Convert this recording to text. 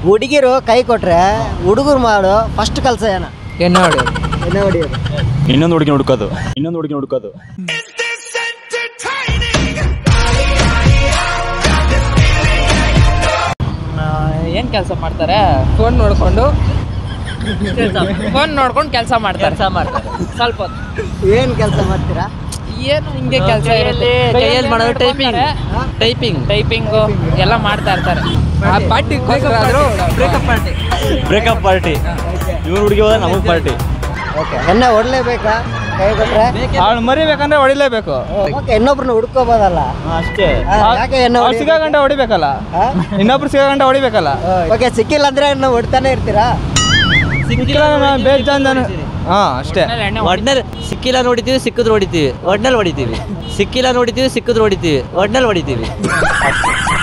ಹುಡುಗಿರು ಕೈ ಕೊಟ್ರೆ ಹುಡುಗರು ಮಾಡೋ ಫಸ್ಟ್ ಕೆಲಸ ಏನ ಎಣ್ಣೆ ಹೊಡೆಯೋದು ಎಣ್ಣೆ ಹೊಡಿಯೋದು ಇನ್ನೊಂದು ಹುಡುಗಿ ಹುಡುಕೋದು ಇನ್ನೊಂದು ಹುಡುಗಿ ಹುಡುಕೋದು ಏನು ಕೆಲಸ ಮಾಡ್ತಾರೆ ಫೋನ್ ನೋಡ್ಕೊಂಡು ಫೋನ್ ನೋಡ್ಕೊಂಡು ಕೆಲಸ ಮಾಡ್ತಾರೆ ಕೆಲಸ ಮಾಡ್ತಾರೆ ಸ್ವಲ್ಪ ಹೊತ್ತು ಏನು ಕೆಲಸ ಮಾಡ್ತೀರಾ ಏನು ಹಿಂಗೆ ಕೆಲಸ ಇರುತ್ತೆ ಕೈಯಲ್ಲಿ ಮಾಡೋದು typing. ಟೈಪಿಂಗ್ ಟೈಪಿಂಗು ಎಲ್ಲ ಮಾಡ್ತಾ ಇರ್ತಾರೆ ಆ party breakup party breakup party ಇವ್ರು ಹುಡುಗಿ ಹೋದ್ರೆ ನಮಗೆ ಪಾರ್ಟಿ ಓಕೆ ಎಣ್ಣೆ ಹೊಡ್ಲೇಬೇಕಾ ಕೈ ಕೊಟ್ರೆ ಅವ್ಳು ಮರಿಬೇಕಂದ್ರೆ ಹೊಡಿಲೇಬೇಕು ಓಕೆ ಇನ್ನೊಬ್ರನ್ನ ಹುಡ್ಕೋಬೋದಲ್ಲ ಅಷ್ಟೇ ಆ, ಯಾಕೆ ಎಣ್ಣೆ ಅವ್ಳು ಸಿಗಾಗಂಟ ಹೊಡಿಬೇಕಲ್ಲ ಇನ್ನೊಬ್ರು ಸಿಗಾಗಂಟ ಹೊಡಿಬೇಕಲ್ಲ ಓಕೆ ಸಿಕ್ಕಿಲ್ಲ ಅಂದ್ರೆ ನಾವು ಹೊಡ್ತಾನೆ ಇರ್ತೀರಾ ಸಿಕ್ಕಿಲ್ಲ ಬೇಜಾನ್ ಜನ ಹಾ ಅಷ್ಟೇ ಎಣ್ಣೆ ಒಡ್ನಲ್ಲಿ ಸಿಕ್ಕಿಲ್ಲ ನೋಡಿತೀವಿ ಸಿಕ್ಕಿದ್ರು ಹೊಡಿತೀವಿ ಒಡ್ನಲ್ಲಿ ಹೊಡಿತೀವಿ ಸಿಕ್ಕಿಲ್ಲ ನೋಡಿತೀವಿ ಸಿಕ್ಕಿದ್ರು ಹೊಡಿತೀವಿ ಒಡ್ನಲ್ಲಿ ಹೊಡಿತೀವಿ